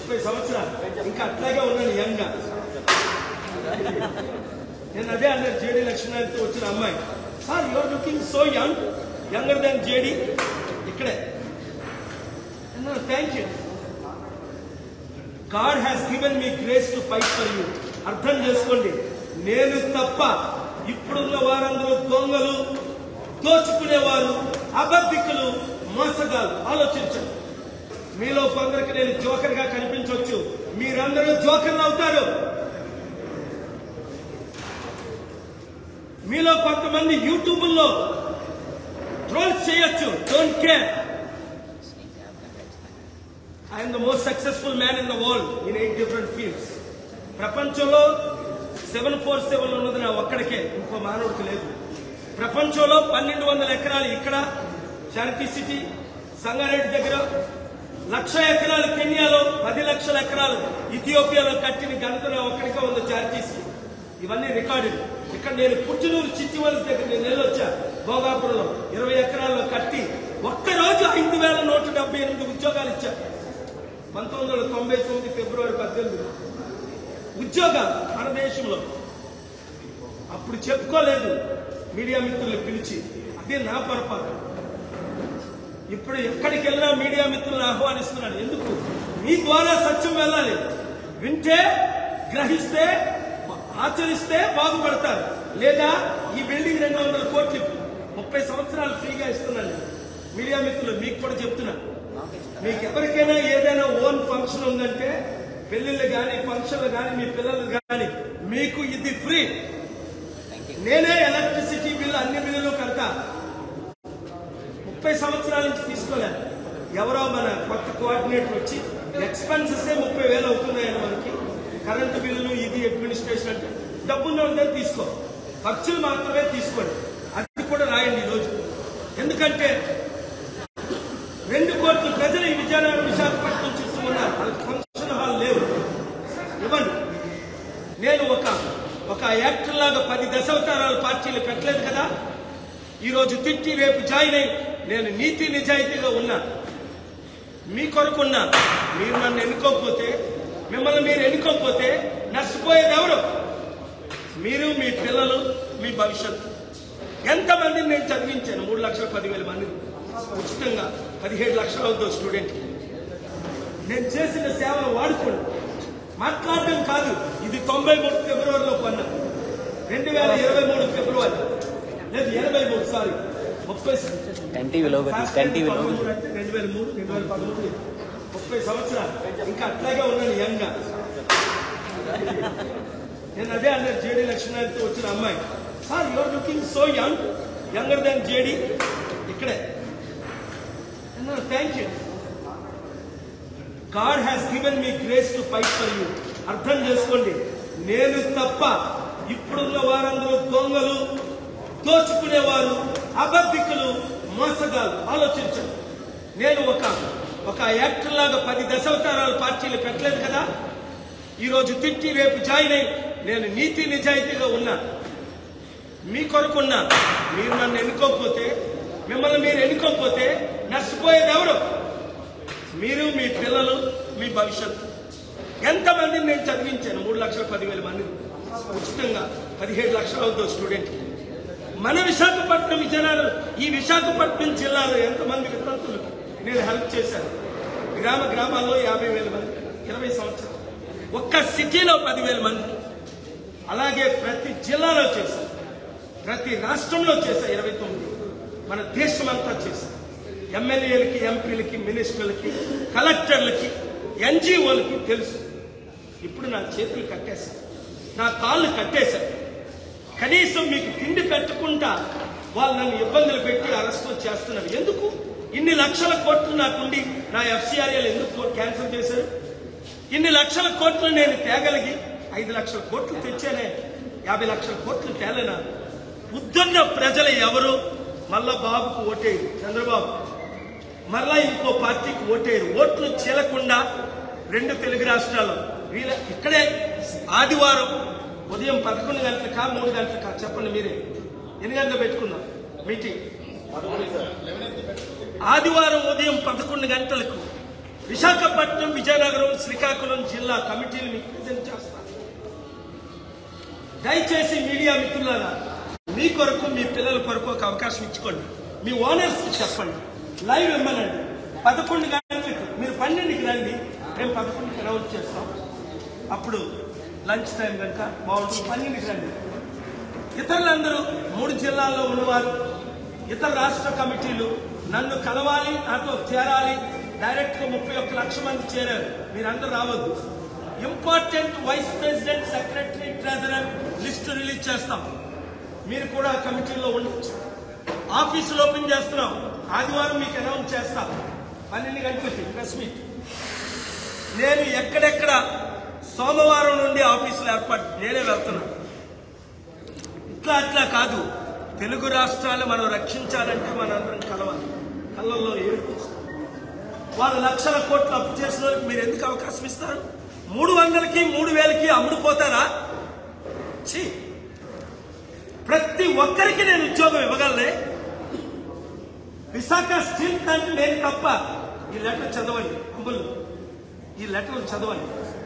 ముప్పై సంవత్సరాలు ఇంకా అట్లాగే ఉన్నాను యంగ్ గా నేను అదే అన్నారు జేడి లక్ష్మీనారాయణతో వచ్చిన అమ్మాయి sir your looking so young younger than JD ఇక్కడే thank you God has given me grace to fight for you అర్థం చేసుకోండి నేను తప్ప ఇప్పుడున్న వారందరూ దొంగలు దోచుకునేవారు అబద్ధికులు మోసగాలు ఆలోచించండి మీలో కొందరికి నేను జోకర్ గా కనిపించవచ్చు మీరందరూ జోకర్లు అవుతారు మీలో కొంతమంది యూట్యూబ్లో ట్రోల్స్ చేయొచ్చు don't care I'm the most successful man in the world in eight different fields ప్రపంచంలో సెవెన్ ఫోర్ సెవెన్ ఉన్నది నా ఒక్కడికే ఇంకో మానవుడికి లేదు ప్రపంచంలో పన్నెండు వందల ఎకరాలు ఇక్కడ చారిటీ సిటీ సంగారెడ్డి దగ్గర లక్ష ఎకరాలు కెన్యాలో పది లక్షల ఎకరాలు ఇథియోపియాలో కట్టిన ఘనత నా ఒక్కడికే ఉంది చారిటీ సిటీ ఇవన్నీ రికార్డులు ఇక్కడ నేను పుట్టినూరు చిట్టివలస దగ్గర నేను వెళ్ళొచ్చా భోగాపురంలో ఇరవై ఎకరాల్లో కట్టి ఒక్కరోజు ఐదు వేల నూట డెబ్బై ఎనిమిది ఉద్యోగాలు ఇచ్చారు పంతొమ్మిది వందల తొంభై తొమ్మిది ఫిబ్రవరి పద్దెనిమిది ఉద్యోగాలు మన దేశంలో అప్పుడు చెప్పుకోలేదు మీడియా మిత్రులు పిలిచి అదే నా పొరపాటు ఇప్పుడు ఎక్కడికి వెళ్ళినా మీడియా మిత్రులను ఆహ్వానిస్తున్నాను ఎందుకు మీ ద్వారా సత్యం వెళ్ళాలి వింటే గ్రహిస్తే ఆచరిస్తే బాగుపడతారు లేదా ఈ బిల్డింగ్ రెండు వందల కోట్లు ముప్పై సంవత్సరాలు ఫ్రీగా ఇస్తున్నాను నేను. మీడియా మిత్రులు మీకు కూడా చెప్తున్నా మీకు ఎవరికైనా ఏదైనా ఓన్ ఫంక్షన్ ఉందంటే పెళ్లిళ్ళు కానీ ఫంక్షన్లు కానీ మీ పిల్లలు కానీ మీకు ఇది ఫ్రీ నేనే ఎలక్ట్రిసిటీ బిల్లు అన్ని బిల్లులు కడతా ముప్పై సంవత్సరాల నుంచి తీసుకోలేదు ఎవరో మన కొత్త కోఆర్డినేటర్ వచ్చి ఎక్స్పెన్సెస్ ముప్పై వేలు అవుతున్నాయని మనకి కరెంటు బిల్లులు ఇది అడ్మినిస్ట్రేషన్ అంటే డబ్బున్న ఉందని తీసుకో ఖర్చులు మాత్రమే తీసుకోండి అది కూడా రాయండి ఈరోజు ఎందుకంటే రెండు కోట్ల ప్రజలు ఈ విజయనగరం విశాఖపట్నం చుట్టూ ఉన్నారు వాళ్ళకి ఫంక్షన్ హాల్ లేవు ఇవ్వండి నేను ఒక ఒక యాక్టర్ లాగా పది దశావతారాల పార్టీలు పెట్టలేదు కదా ఈ రోజు తిట్టి రేపు జాయిన్ అయి నేను నీతి నిజాయితీగా ఉన్నా మీ కొరకున్నా మీరు నన్ను ఎన్నుకోకపోతే మిమ్మల్ని మీరు ఎన్నుకోకపోతే నష్టపోయేది ఎవరు మీరు మీ పిల్లలు మీ భవిష్యత్తు ఎంతమందిని నేను చదివించాను మూడు లక్షల పదివేల మందిని ఉచితంగా పదిహేడు లక్షలు అవుతుంది స్టూడెంట్ నేను చేసిన సేవలు వాడుకోండి మాట్లాడడం కాదు ఇది తొంభై మూడు ఫిబ్రవరిలో కొన్నా రెండు వేల ఇరవై మూడు ఫిబ్రవరి లేదు ఎనభై మూడు సారీ ముప్పై టెన్ టీవీలో టెన్ టీవీలో పదమూడు అంటే రెండు వేల మూడు రెండు వేల పదమూడు ముప్పై సంవత్సరాలు ఇంకా అట్లాగే ఉన్నాను యంగ్ గా నేను అదే అన్నారు జేడి లక్ష్మీనారాయణతో వచ్చిన అమ్మాయి sir your looking so young younger than JD ఇక్కడే thank you God has given me grace to fight for you అర్థం చేసుకోండి నేను తప్ప ఇప్పుడున్న వారందరూ దొంగలు దోచుకునేవారు అబద్ధికులు మోసగాలు ఆలోచించండి నేను ఒక ఒక యాక్టర్ లాగా పది దశావతారాల పార్టీలు పెట్టలేదు కదా ఈ రోజు తిట్టి రేపు జాయిన్ అయి నేను నీతి నిజాయితీగా ఉన్నా మీ కొరకున్నా మీరు నన్ను ఎన్నుకోకపోతే మిమ్మల్ని మీరు ఎన్నుకోకపోతే నష్టపోయేది ఎవరు మీరు మీ పిల్లలు మీ భవిష్యత్తు ఎంతమందిని నేను చదివించాను మూడు లక్షల పదివేల మందిని ఉచితంగా పదిహేడు లక్షలు అవుతుంది స్టూడెంట్ మన విశాఖపట్నం విజయనగరం ఈ విశాఖపట్నం జిల్లాలో ఎంతమంది విద్యార్థులకు నేను హెల్ప్ చేశాను గ్రామ గ్రామాల్లో యాభై వేల మంది ఇరవై సంవత్సరాలు ఒక్క సిటీలో పదివేల మంది అలాగే ప్రతి జిల్లాలో చేశాను ప్రతి రాష్ట్రంలో చేశా ఇరవై తొమ్మిది మన దేశం అంతా చేశాం ఎమ్మెల్యేలకి ఎంపీలకి మినిస్టర్లకి కలెక్టర్లకి ఎన్జిఓలకి తెలుసు ఇప్పుడు నా చేతులు కట్టేశాను నా కాళ్ళు కట్టేశాను కనీసం మీకు తిండి పెట్టకుండా వాళ్ళు నన్ను ఇబ్బందులు పెట్టి అరెస్ట్ చేస్తున్నారు ఎందుకు ఇన్ని లక్షల కోట్లు నాకుండి నా ఎఫ్సిఆర్ఎల్ ఎందుకు క్యాన్సిల్ చేశారు ఇన్ని లక్షల కోట్లు నేను తేగలిగి ఐదు లక్షల కోట్లు తెచ్చానే యాభై లక్షల కోట్లు తేలేనా ఉద్దండ ప్రజలు ఎవరు మళ్ళా బాబుకు ఓటేయరు చంద్రబాబు మళ్ళా ఇంకో పార్టీకి ఓటేయరు ఓట్లు చీలకుండా రెండు తెలుగు రాష్ట్రాల్లో వీళ్ళ ఇక్కడే ఆదివారం ఉదయం పదకొండు గంటలకా మూడు గంటలకా చెప్పండి మీరే ఎన్ని గంటలు పెట్టుకుందాం మీటింగ్ ఆదివారం ఉదయం పదకొండు గంటలకు విశాఖపట్నం విజయనగరం శ్రీకాకుళం జిల్లా కమిటీలు మీకు ప్రజెంట్ చేస్తాను దయచేసి మీడియా మిత్రులారా మీ కొరకు మీ పిల్లల కొరకు ఒక అవకాశం ఇచ్చుకోండి మీ ఓనర్స్ చెప్పండి లైవ్ ఇవ్వనండి పదకొండు గంటలకు మీరు పన్నెండుకి రండి మేము పదకొండుకి అనౌన్స్ చేస్తాం అప్పుడు లంచ్ టైం కనుక బాగుంటుంది పన్నెండుకి రండి ఇతరులందరూ మూడు జిల్లాల్లో ఉన్నవారు ఇతర రాష్ట్ర కమిటీలు నన్ను కలవాలి నాతో చేరాలి డైరెక్ట్ గా ముప్పై ఒక్క లక్ష మంది చేరారు మీరందరూ రావద్దు important vice president secretary treasurer list release చేస్తాం మీరు కూడా ఆ కమిటీలో ఉండొచ్చు ఆఫీసులు ఓపెన్ చేస్తున్నాం ఆదివారం మీకు అనౌన్స్ చేస్తాం పన్నెండు గంటలకి ప్రెస్ మీట్ నేను ఎక్కడెక్కడ సోమవారం నుండి ఆఫీసులు ఏర్పాటు నేనే వెళ్తున్నాను ఇట్లా అట్లా కాదు తెలుగు రాష్ట్రాలు మనం రక్షించాలంటే మనందరం కలవాలి కళ్ళల్లో ఏడుపు వాళ్ళు లక్షల కోట్లు అప్పు చేసిన వాళ్ళకి మీరు ఎందుకు అవకాశం ఇస్తారు మూడు వందలకి మూడు వేలకి అమ్ముడుపోతారా ఛీ ప్రతి ఒక్కరికి నేను ఉద్యోగం ఇవ్వగలనే విశాఖ స్టీల్ ప్లాంట్ నేను తప్ప ఈ లెటర్ చదవండి అమ్ములు ఈ లెటర్ చదవండి